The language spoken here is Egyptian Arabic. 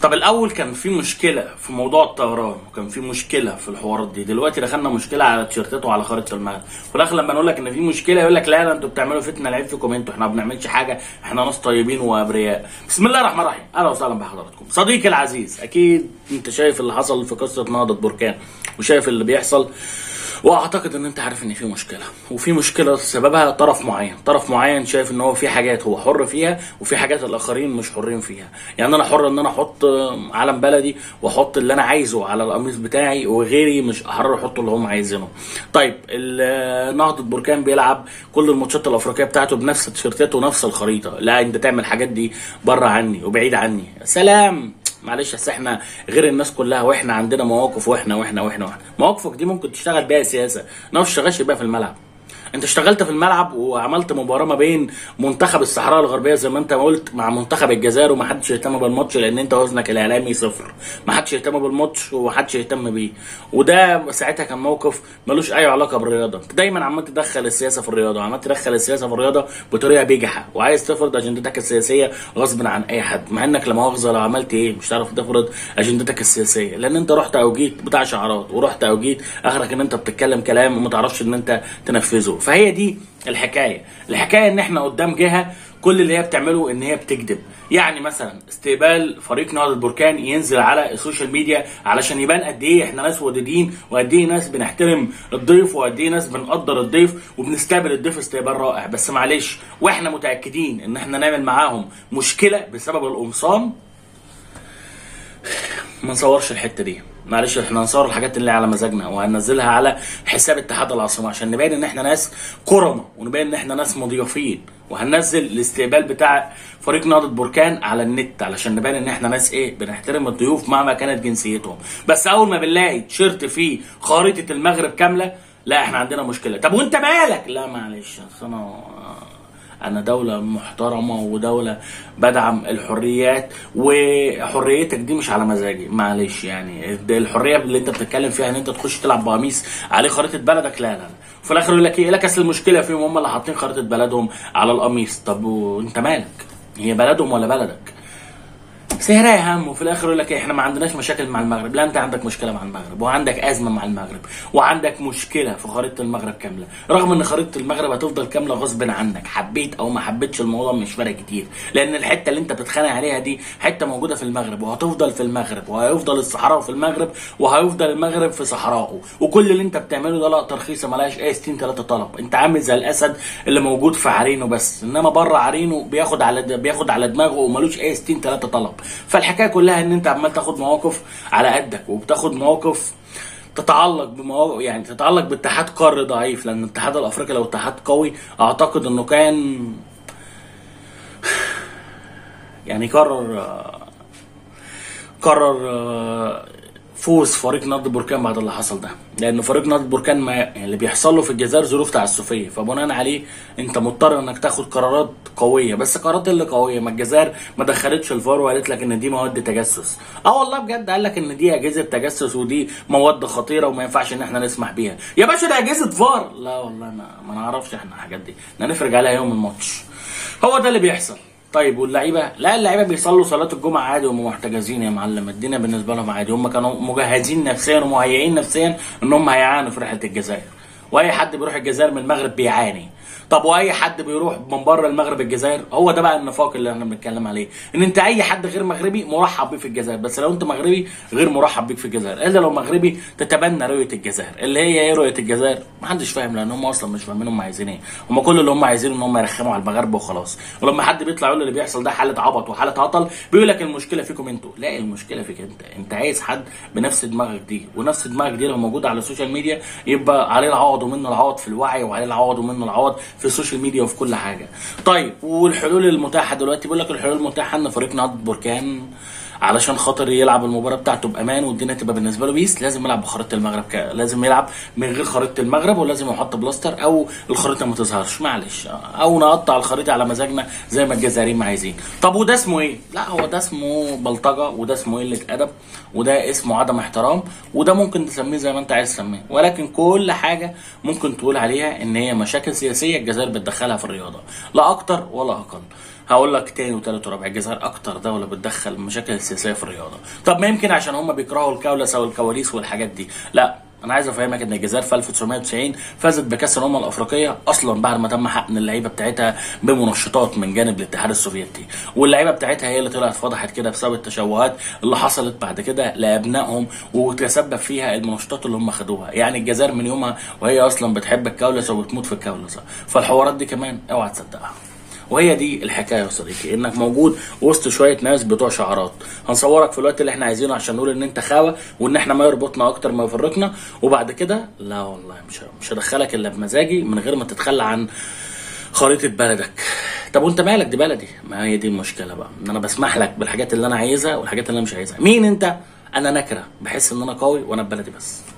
طب الاول كان في مشكله في موضوع الطيران وكان في مشكله في الحوارات دي دلوقتي دخلنا مشكله على التيشيرتات وعلى خريطه الملعب في الاخر لما نقول لك ان في مشكله يقول لك لا لا انتوا بتعملوا فتنه العيب فيكم انتوا احنا ما بنعملش حاجه احنا ناس طيبين وابرياء بسم الله الرحمن الرحيم اهلا وسهلا بحضراتكم صديقي العزيز اكيد انت شايف اللي حصل في قصه نهضه بركان وشايف اللي بيحصل واعتقد ان انت عارف ان في مشكله وفي مشكله سببها طرف معين طرف معين شايف ان هو في حاجات هو حر فيها وفي حاجات الاخرين مش حرين فيها يعني انا حر ان انا احط علم بلدي واحط اللي انا عايزه على القميص بتاعي وغيري مش حر يحطوا اللي هم عايزينه طيب ال- نهضه بركان بيلعب كل الماتشات الافريقيه بتاعته بنفس التيشيرتات ونفس الخريطه لا انت تعمل الحاجات دي بره عني وبعيد عني سلام معلش اصل احنا غير الناس كلها واحنا عندنا مواقف واحنا واحنا واحنا واحنا مواقفك دي ممكن تشتغل بيها سياسه ما تشتغلش بيها في الملعب انت اشتغلت في الملعب وعملت مباراه ما بين منتخب الصحراء الغربيه زي ما انت ما قلت مع منتخب الجزائر وما حدش يهتم بالماتش لان انت وزنك الاعلامي صفر ما حدش يهتم بالماتش ومحدش يهتم بيه وده ساعتها كان موقف ملوش اي علاقه بالرياضه انت دايما عمال تدخل السياسه في الرياضه عمال تدخل السياسه في الرياضه بطريقه بجحه وعايز تفرض اجندتك السياسيه غصب عن اي حد مع انك لا مؤاخذه لو عملت ايه مش هتعرف تفرض اجندتك السياسيه لان انت رحت او جيت بتاع شعارات ورحت او جيت اخرك ان انت بتتكلم كلام وما تعرفش ان انت تنفذه فهي دي الحكايه الحكايه ان احنا قدام جهه كل اللي هي بتعمله ان هي بتكذب يعني مثلا استقبال فريق نهضه بركان ينزل على السوشيال ميديا علشان يبان قد ايه احنا ناس ودودين وقد ايه ناس بنحترم الضيف وقد ايه ناس بنقدر الضيف وبنستقبل الضيف استقبال رائع بس معلش واحنا متاكدين ان احنا نعمل معاهم مشكله بسبب القمصان ما نصورش الحته دي معلش احنا هنصور الحاجات اللي على مزاجنا وهننزلها على حساب اتحاد العاصمه عشان نبين ان احنا ناس كرمه ونبين ان احنا ناس مضيافين وهننزل الاستقبال بتاع فريق نهضه بركان على النت علشان نبين ان احنا ناس ايه بنحترم الضيوف مهما كانت جنسيتهم بس اول ما بنلاقي تيشيرت فيه خريطه المغرب كامله لا احنا عندنا مشكله طب وانت مالك لا معلش اصل انا انا دولة محترمة ودولة بدعم الحريات وحريتك دي مش على مزاجي معلش يعني ده الحرية اللي انت بتتكلم فيها ان انت تخش تلعب بقميص عليه خريطة بلدك لا لا لا وفي الاخر يقول لك ايه يقول لك اصل المشكلة فيهم هم اللي حاطين خريطة بلدهم على القميص طب وانت مالك هي بلدهم ولا بلدك سهرة يا هم وفي الاخر يقول لك إيه، احنا ما عندناش مشاكل مع المغرب لا انت عندك مشكله مع المغرب وعندك ازمه مع المغرب وعندك مشكله في خريطه المغرب كامله رغم ان خريطه المغرب هتفضل كامله غصب عنك حبيت او ما حبيتش الموضوع مش فارق كتير لان الحته اللي انت بتتخانق عليها دي حته موجوده في المغرب وهتفضل في المغرب وهيفضل الصحراء في المغرب وهيفضل المغرب في صحراءه وكل اللي انت بتعمله ده لقطه رخيصه ملهاش اي 60 3 طلب انت عامل زي الاسد اللي موجود في عرينه بس انما بره عرينه بياخد على بياخد على دماغه وملوش اي 60 3 طلب فالحكايه كلها ان انت عمال تاخد مواقف على قدك وبتاخد مواقف تتعلق بمواقف يعني تتعلق باتحاد قاري ضعيف لان الاتحاد الافريقي لو اتحاد قوي اعتقد انه كان يعني قرر قرر آه، فوز فريق نهضه بركان بعد اللي حصل ده لان فريق نهضه بركان ما يعني اللي بيحصل له في الجزائر ظروف تعسفيه فبناء عليه انت مضطر انك تاخد قرارات قويه بس قرارات اللي قويه ما الجزائر ما دخلتش الفار وقالت لك ان دي مواد تجسس اه والله بجد قال لك ان دي اجهزه تجسس ودي مواد خطيره وما ينفعش ان احنا نسمح بيها يا باشا ده اجهزه فار لا والله ما, ما نعرفش احنا الحاجات دي احنا نفرج عليها يوم الماتش هو ده اللي بيحصل طيب واللعيبه لا اللعيبه بيصلوا صلاه الجمعه عادي وهم محتجزين يا معلم الدنيا بالنسبه لهم عادي هم كانوا مجهزين نفسيا ومهيئين نفسيا ان هم هيعانوا في رحله الجزائر واي حد بيروح الجزائر من المغرب بيعاني طب واي حد بيروح من بره المغرب الجزائر هو ده بقى النفاق اللي احنا بنتكلم عليه ان انت اي حد غير مغربي مرحب بيه في الجزائر بس لو انت مغربي غير مرحب بيك في الجزائر الا لو مغربي تتبنى رؤيه الجزائر اللي هي ايه رؤيه الجزائر ما حدش فاهم لان هم اصلا مش فاهمين هم عايزين ايه هم كل اللي هم عايزينه ان هم يرخموا على المغاربه وخلاص ولما حد بيطلع يقول اللي بيحصل ده حاله عبط وحاله عطل بيقول لك المشكله فيكم انتوا لا المشكله فيك انت انت عايز حد بنفس دماغك دي ونفس دماغك دي لو موجوده على السوشيال ميديا يبقى عليه العوض ومنه العوض في الوعي وعليه العوض ومنه العوض في السوشيال ميديا وفي كل حاجه طيب والحلول المتاحه دلوقتي بيقول لك الحلول المتاحه ان فريق نهضه بركان علشان خاطر يلعب المباراه بتاعته بامان والدنيا تبقى بالنسبه له بيس لازم يلعب بخريطه المغرب ك... لازم يلعب من غير خريطه المغرب ولازم يحط بلاستر او الخريطه ما تظهرش معلش او نقطع الخريطه على مزاجنا زي ما الجزائريين ما عايزين طب وده اسمه ايه لا هو ده اسمه بلطجه وده اسمه قله ادب وده اسمه عدم احترام وده ممكن تسميه زي ما انت عايز تسميه ولكن كل حاجه ممكن تقول عليها ان هي مشاكل سياسيه الجزائر بتدخلها في الرياضه لا اكتر ولا اقل هقول لك تاني وتالت ورابع الجزائر اكتر دوله بتدخل المشاكل السياسيه في الرياضه طب ما يمكن عشان هم بيكرهوا الكولسه والكواليس والحاجات دي لا انا عايز افهمك ان الجزائر في 1990 فازت بكاس الامم الافريقيه اصلا بعد ما تم حقن اللعيبه بتاعتها بمنشطات من جانب الاتحاد السوفيتي واللعيبه بتاعتها هي اللي طلعت فضحت كده بسبب التشوهات اللي حصلت بعد كده لابنائهم وتسبب فيها المنشطات اللي هم خدوها يعني الجزائر من يومها وهي اصلا بتحب الكولسه وبتموت في الكولسه فالحوارات دي كمان اوعى تصدقها وهي دي الحكايه يا صديقي انك موجود وسط شويه ناس بتوع شعارات هنصورك في الوقت اللي احنا عايزينه عشان نقول ان انت خاوه وان احنا ما يربطنا اكتر ما يفرقنا وبعد كده لا والله مش مش هدخلك الا بمزاجي من غير ما تتخلى عن خريطه بلدك طب وانت مالك دي بلدي ما هي دي المشكله بقى ان انا بسمح لك بالحاجات اللي انا عايزها والحاجات اللي انا مش عايزها مين انت انا نكره بحس ان انا قوي وانا في بلدي بس